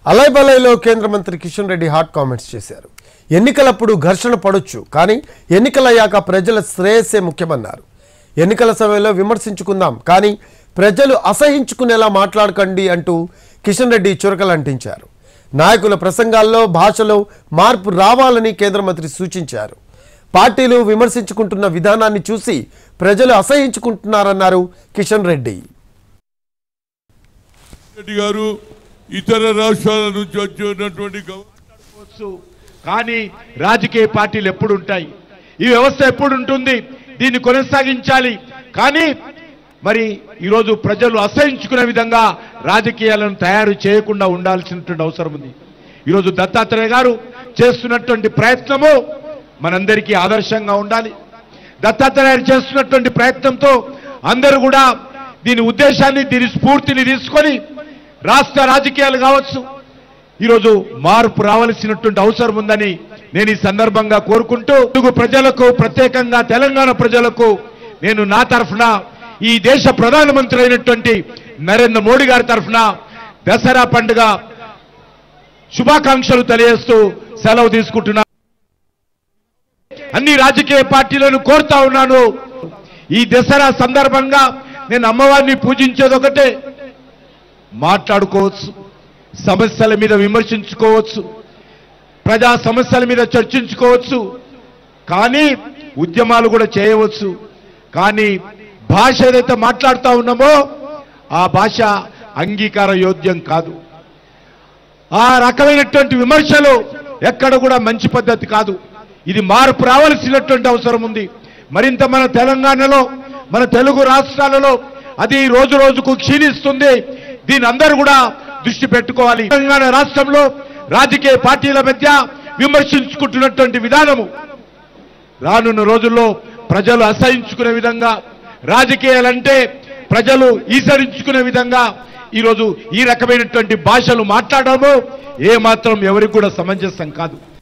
అలైబలైలో కేంద్ర మంత్రి Kishan Reddy hot comments చేశారు ఎన్నికలప్పుడు ఘర్షణ పడొచ్చు కానీ ఎన్నికలయ్యాక ప్రజల శ్రేయస్సే ముఖ్యమన్నారు ఎన్నికల సమయంలో విమర్శించుకుందాం కానీ ప్రజలు అసహించుకునేలా మాట్లాడకండి అంటూ కిషన్ రెడ్డి చురకలు అంటించారు నాయకుల ప్రసంగాల్లో భాషలో మార్పు రావాలని కేంద్ర మంత్రి సూచించారు పార్టీలు విమర్శించుకుంటున్న విధానాన్ని చూసి ప్రజలు అసహించుకుంటున్నారన్నారు కిషన్ రెడ్డి రెడ్డి గారు ఇతర రాష్ట్రాల నుంచి వచ్చినటువంటి గవ- వచ్చు కానీ రాజకీయ పార్టీలు ఎప్పుడు ఉంటాయి ఈ వ్యవస్థ ఎప్పుడు ఉంటుంది దీన్ని కొనసాగించాలి కానీ మరి ఈరోజు ప్రజలు అసహించుకునే విధంగా రాజకీయాలను తయారు చేయకుండా ఉండాల్సినటువంటి అవసరం ఉంది ఈరోజు దత్తాత్రేయ గారు చేస్తున్నటువంటి ప్రయత్నము మనందరికీ ఆదర్శంగా ఉండాలి దత్తాత్రేయ గారు చేస్తున్నటువంటి ప్రయత్నంతో అందరూ కూడా దీని ఉద్దేశాన్ని దీని స్ఫూర్తిని తీసుకొని రాష్ట్ర రాజకీయాలు కావచ్చు ఈరోజు మార్పు రావాల్సినటువంటి అవసరం ఉందని నేను ఈ సందర్భంగా కోరుకుంటూ తెలుగు ప్రజలకు ప్రత్యేకంగా తెలంగాణ ప్రజలకు నేను నా తరఫున ఈ దేశ ప్రధానమంత్రి అయినటువంటి నరేంద్ర మోడీ గారి తరఫున దసరా పండుగ శుభాకాంక్షలు తెలియజేస్తూ సెలవు తీసుకుంటున్నా అన్ని రాజకీయ పార్టీలను కోరుతా ఉన్నాను ఈ దసరా సందర్భంగా నేను అమ్మవారిని పూజించేది ఒకటే మాట్లాడుకోవచ్చు సమస్యల మీద విమర్శించుకోవచ్చు ప్రజా సమస్యల మీద చర్చించుకోవచ్చు కానీ ఉద్యమాలు కూడా చేయవచ్చు కానీ భాష ఏదైతే మాట్లాడుతూ ఉన్నామో ఆ భాష అంగీకార యోగ్యం కాదు ఆ రకమైనటువంటి విమర్శలు ఎక్కడ కూడా మంచి పద్ధతి కాదు ఇది మార్పు రావాల్సినటువంటి అవసరం ఉంది మరింత మన తెలంగాణలో మన తెలుగు రాష్ట్రాలలో అది రోజు రోజుకు క్షీణిస్తుంది దీని అందరూ కూడా దృష్టి పెట్టుకోవాలి తెలంగాణ రాష్ట్రంలో రాజకీయ పార్టీల మధ్య విమర్శించుకుంటున్నటువంటి విధానము రానున్న రోజుల్లో ప్రజలు అసహించుకునే విధంగా రాజకీయాలంటే ప్రజలు ఈసరించుకునే విధంగా ఈరోజు ఈ రకమైనటువంటి భాషలు మాట్లాడము ఏ మాత్రం ఎవరికి కూడా సమంజసం కాదు